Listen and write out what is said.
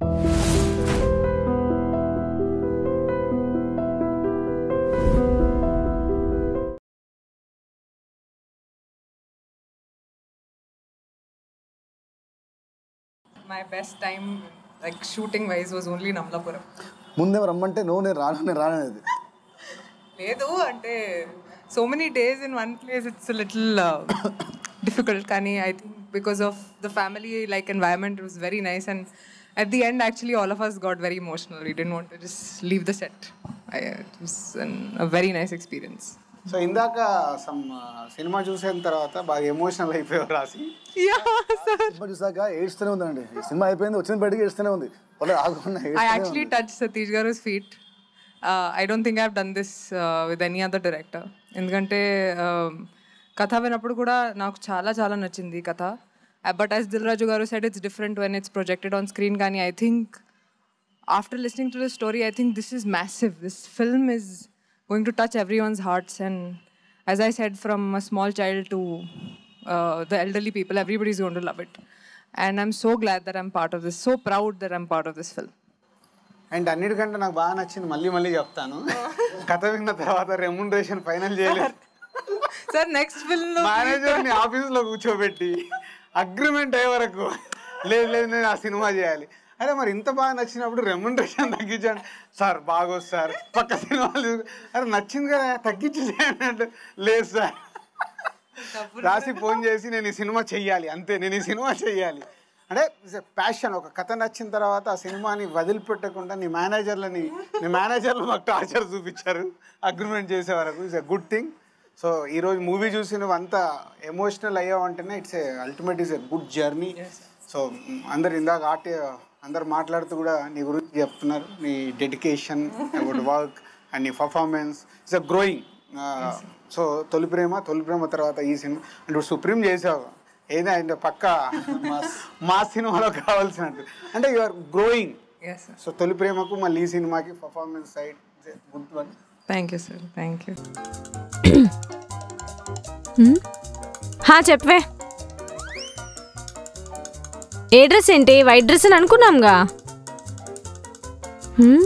My best time, like shooting wise, was only Namlapuram. ముందేమో రమ్మంటే నువ్వు నేను రాను నేను రాననేది లేదు అంటే so many days in one place it's little difficult కానీ I think because of the family like environment was very nice and at the end actually all of us got very emotional we didn't want to just leave the set it was a very nice experience so ఇందాక some cinema చూసిన తర్వాత బాగా emotional అయిపోయావు రాసి cinema చూసాక ఏడుస్తూనే ఉందండి ఈ సినిమా అయిపోయింది వచ్చిన బయటికి ఏడుస్తూనే ఉంది వాళ్ళు ఆగకుండా I ఏడుస్తూనే actually ఉంది. touched Satish Garu's feet. Uh, I don't think I've done this uh, with any other director. ఎందుకంటే um, కథ విన్నప్పుడు కూడా నాకు చాలా చాలా నచ్చింది ఈ కథ but as Dil Raju garu said it's different when it's projected on screen కానీ I think after listening to the story, I think this is massive. This film is going to touch everyone's hearts. And as I said, from a small child to uh, the elderly people, everybody's going to love it. And I'm so glad that I'm part of this, so proud that I'm part of this film. And అన్నిటికంటే నాకు బాగా నచ్చింది మళ్ళీ మళ్ళీ చెప్తాను కథ విన్న తర్వాత రెమ్యునరేషన్ ఫైనల్ చేయలేదు Sir, next film. మేనేజర్ ని ఆఫీస్ లో కూర్చోబెట్టి అగ్రిమెంట్ అయ్యే వరకు లేదు లేదు నేను ఆ సినిమా చేయాలి అరే మరి ఇంత బాగా నచ్చినప్పుడు రెమ్యునరేషన్ తగ్గించండి సార్ బాగోదు సార్ పక్క సినిమాలు చూసి, అరే నచ్చింది కదా తగ్గించి చేయండి అంటే లేదు సార్ రాసి ఫోన్ చేసి నేను ఈ సినిమా చెయ్యాలి అంతే నేను ఈ సినిమా చెయ్యాలి అంటే ప్యాషన్ ఒక కథ నచ్చిన తర్వాత ఆ సినిమాని వదిలిపెట్టకుండా నీ మేనేజర్లని నీ మేనేజర్లు మాకు టార్చర్ చూపించారు అగ్రిమెంట్ చేసే వరకు it's a good thing so ఈరోజు మూవీ చూసి నువ్వు అంత ఎమోషనల్ అయ్యావంటేనే it's a ultimate is a good journey so అందరు ఇందాక ఆర్ట్ అందరు మాట్లాడుతూ కూడా నీ గురించి చెప్తున్నారు నీ డెడికేషన్ అబౌట్ వర్క్ అండ్ నీ performance it's a growing so Tholi Prema తొలి ప్రేమ తర్వాత ఈ సినిమా అంటే ఇప్పుడు సుప్రీం చేసావు ఏదో ఆయన పక్క మా సినిమాలో కావాల్సినట్టు అంటే you are growing Yes, sir. So తొలి ప్రేమకు మళ్ళీ ఈ సినిమాకి performance side good one Thank you, sir. Thank you. హా చెప్పవే ఏ డ్రెస్ ఏంటి వైట్ డ్రెస్ అని అనుకున్నాంగా హ్మ్?